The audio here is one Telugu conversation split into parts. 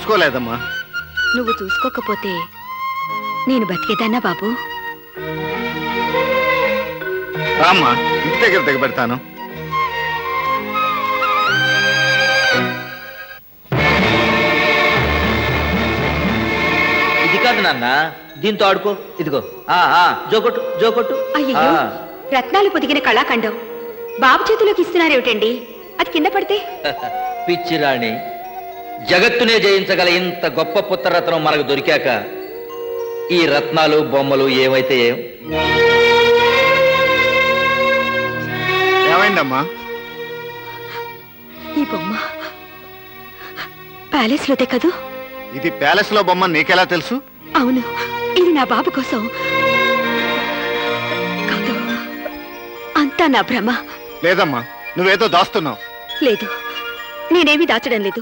చూసుకోలేదమ్మా నువ్వు చూసుకోకపోతే నేను బతికేదాన్నా బాబు రామ్మా ఇంటి దగ్గర దిగబెడతాను ఇది కాదు నాన్న దీంతో ఆడుకో ఇదిగో ఆ ఆ జోకొట్టు జోకొట్టు అయ్యో ఆ. రత్నాలు పొదిగిన కళాఖండం బాబు చేతిలోకి ఇస్తున్నారేమిటండి అది కింద పడితే పిచ్చి రాణి జగత్తునే జయించగల ఇంత గొప్ప పుత్రరత్నం మనకు దొరికాక ఈ రత్నాలు బొమ్మలు ఏమైతే ఏం ఏమైందమ్మా ఈ బొమ్మ ప్యాలెస్ లోదే కదూ ఇది ప్యాలెస్ లో బొమ్మ నీకెలా తెలుసు అవును ఇది నా బాబు కోసం కాదు అంతా నా భ్రమ లేదమ్మా నువ్వేదో దాస్తున్నావు లేదు నేనేమీ దాచడం లేదు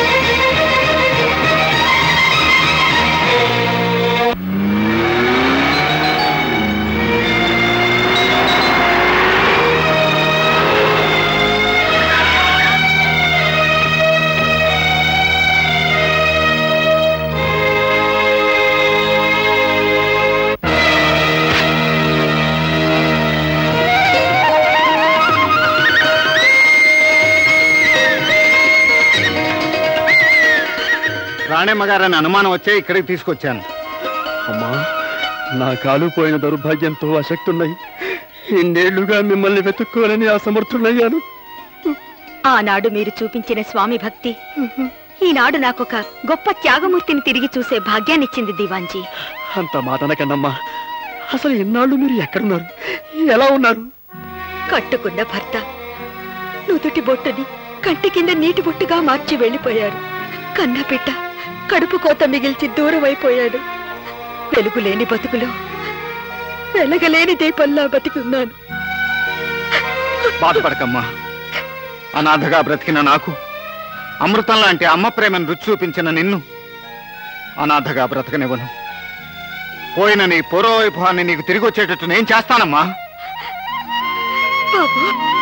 రాణేమ్మ గారని అనుమానం వచ్చే ఇక్కడికి తీసుకొచ్చాను అమ్మా నా కాలు పోయిన దౌర్భాగ్యంతో అశక్తున్నాయి ఇన్నేళ్లుగా మిమ్మల్ని వెతుక్కోవాలని అసమర్థుడయ్యాను ఆనాడు మీరు చూపించిన స్వామి భక్తి ఈనాడు నాకొక గొప్ప త్యాగమూర్తిని తిరిగి చూసే భాగ్యాన్నిచ్చింది దివాంజీ అంత మాటనకన్నమ్మా అసలు ఇన్నాళ్ళు మీరు ఎక్కడున్నారు ఎలా ఉన్నారు కట్టుకున్న భర్త నుదుటి బొట్టుని కంటి కింద నీటి బొట్టుగా మార్చి వెళ్ళిపోయారు కన్న బిడ్డ కడుపు కోత మిగిల్చి దూరం అయిపోయాడు వెలుగు లేని బతుకులో వెలగలేని దీపంలా బతికున్నాను బాధపడకమ్మా అనాథగా బ్రతికిన నాకు అమృతం లాంటి అమ్మ ప్రేమను రుచి చూపించిన నిన్ను అనాథగా బ్రతకనివ్వను పోయిన నీ పూర్వవైభవాన్ని నీకు తిరిగి వచ్చేటట్టు నేను చేస్తానమ్మా బాబు